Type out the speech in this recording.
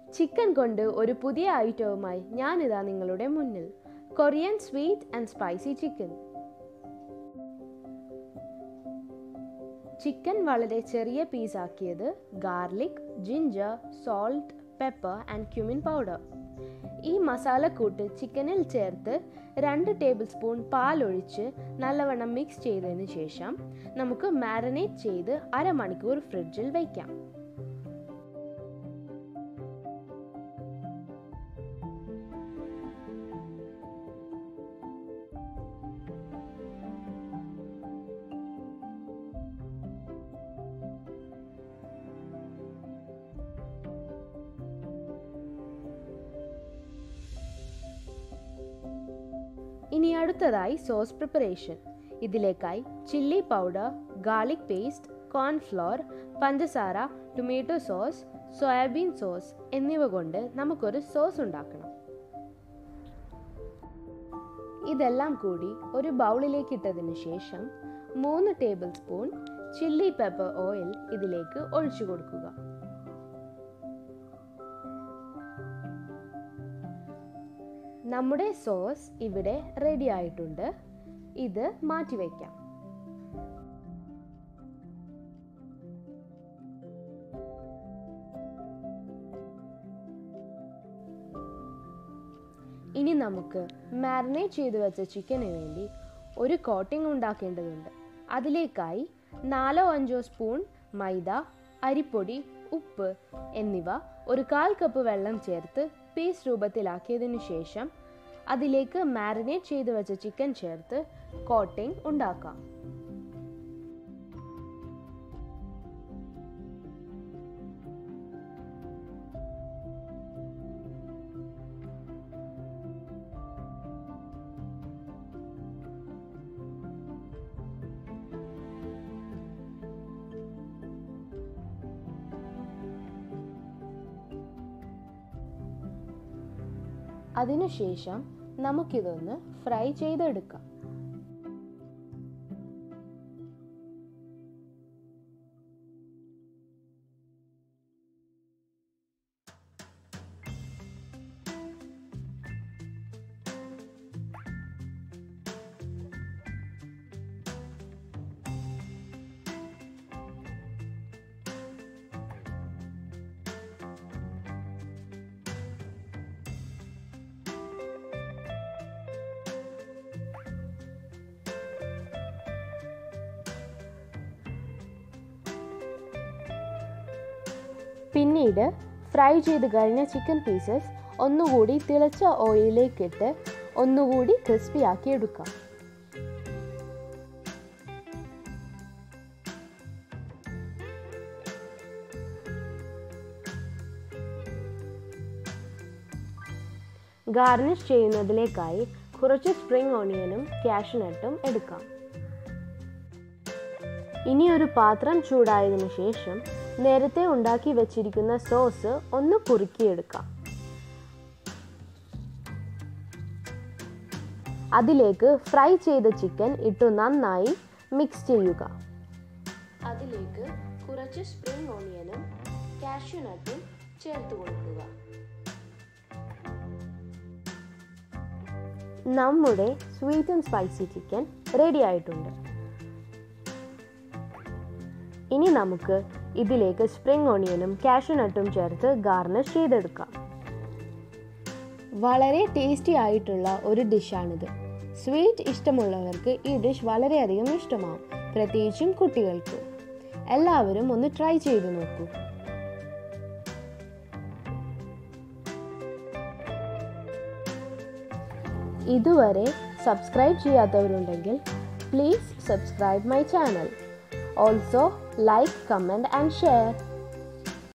chicken കൊണ്ട് ഒരു പുതിയ ഐറ്റവുമായി ഞാനിതാ നിങ്ങളുടെ മുന്നിൽ Korean sweet and spicy chicken chicken വളരെ ചെറിയ പീസാക്കിയത് garlic ginger salt pepper and cumin powder ഈ മസാലക്കൂട്ട് ചിക്കനിൽ ചേർത്ത് രണ്ട് ടേബിൾ സ്പൂൺ പാലൊഴിച്ച് നല്ലവണ്ണം മിക്സ് ചെയ്തതിന് ശേഷം നമുക്ക് മാരിനേറ്റ് ചെയ്ത് അരമണിക്കൂർ ഫ്രിഡ്ജിൽ വയ്ക്കാം ഇനി അടുത്തതായി സോസ് പ്രിപ്പറേഷൻ ഇതിലേക്കായി chilli powder garlic paste cornflour പഞ്ചസാര ടൊമാറ്റോ സോസ് സോയാബീൻ സോസ് എന്നിവ കൊണ്ട് നമുക്കൊരു സോസ് ഉണ്ടാക്കണം ഇതെല്ലാം കൂടി ഒരു ബൗളിലേക്ക് ഇട്ടതിന് ശേഷം മൂന്ന് table spoon chilli pepper oil ഇതിലേക്ക് ഒഴിച്ചു കൊടുക്കുക നമ്മുടെ സോസ് ഇവിടെ റെഡി ആയിട്ടുണ്ട് ഇത് മാറ്റിവെക്കാം ഇനി നമുക്ക് മാരിനേറ്റ് ചെയ്തു വെച്ച ചിക്കന് വേണ്ടി ഒരു കോട്ടിംഗ് ഉണ്ടാക്കേണ്ടതുണ്ട് അതിലേക്കായി നാലോ അഞ്ചോ സ്പൂൺ മൈദ അരിപ്പൊടി ഉപ്പ് എന്നിവ ഒരു കാൽ കപ്പ് വെള്ളം ചേർത്ത് പേസ്റ്റ് രൂപത്തിലാക്കിയതിനു ശേഷം അതിലേക്ക് മാരിനേറ്റ് ചെയ്തു വെച്ച ചിക്കൻ ചേർത്ത് കോട്ടിംഗ് ഉണ്ടാക്കാം അതിനുശേഷം നമുക്കിതൊന്ന് ഫ്രൈ ചെയ്തെടുക്കാം പിന്നീട് ഫ്രൈ ചെയ്ത് കഴിഞ്ഞ ചിക്കൻ പീസസ് ഒന്നുകൂടി തിളച്ച ഓയിലിലേക്കിട്ട് ഒന്നുകൂടി ക്രിസ്പി ആക്കി എടുക്കാം ഗാർണിഷ് ചെയ്യുന്നതിലേക്കായി കുറച്ച് സ്പ്രിംഗ് ഓണിയനും കാഷ്നട്ടും എടുക്കാം ഇനി ഒരു പാത്രം ചൂടായതിനു ശേഷം നേരത്തെ ഉണ്ടാക്കി വെച്ചിരിക്കുന്ന സോസ് ഒന്ന് കുറുക്കിയെടുക്കാം അതിലേക്ക് ഫ്രൈ ചെയ്ത ചിക്കൻ ഇട്ടു നന്നായി മിക്സ് ചെയ്യുക അതിലേക്ക് കുറച്ച് സ്പ്രിംഗ് ഓണിയനും കാഷ്യൂനട്ടും ചേർത്ത് കൊടുക്കുക നമ്മുടെ sweet and spicy chicken ready ആയിട്ടുണ്ട് ഇനി നമുക്ക് ഇതിലേക്ക് സ്പ്രിംഗ് ഓണിയനും കാഷ്യൂനട്ടും ചേർത്ത് ഗാർണിഷ് ചെയ്തെടുക്കാം വളരെ ടേസ്റ്റി ആയിട്ടുള്ള ഒരു ഡിഷാണിത് സ്വീറ്റ് ഇഷ്ടമുള്ളവർക്ക് ഈ ഡിഷ് വളരെയധികം ഇഷ്ടമാവും പ്രത്യേകിച്ചും കുട്ടികൾക്ക് എല്ലാവരും ഒന്ന് ട്രൈ ചെയ്തു നോക്കൂ ഇതുവരെ സബ്സ്ക്രൈബ് ചെയ്യാത്തവരുണ്ടെങ്കിൽ please subscribe my channel also like comment and share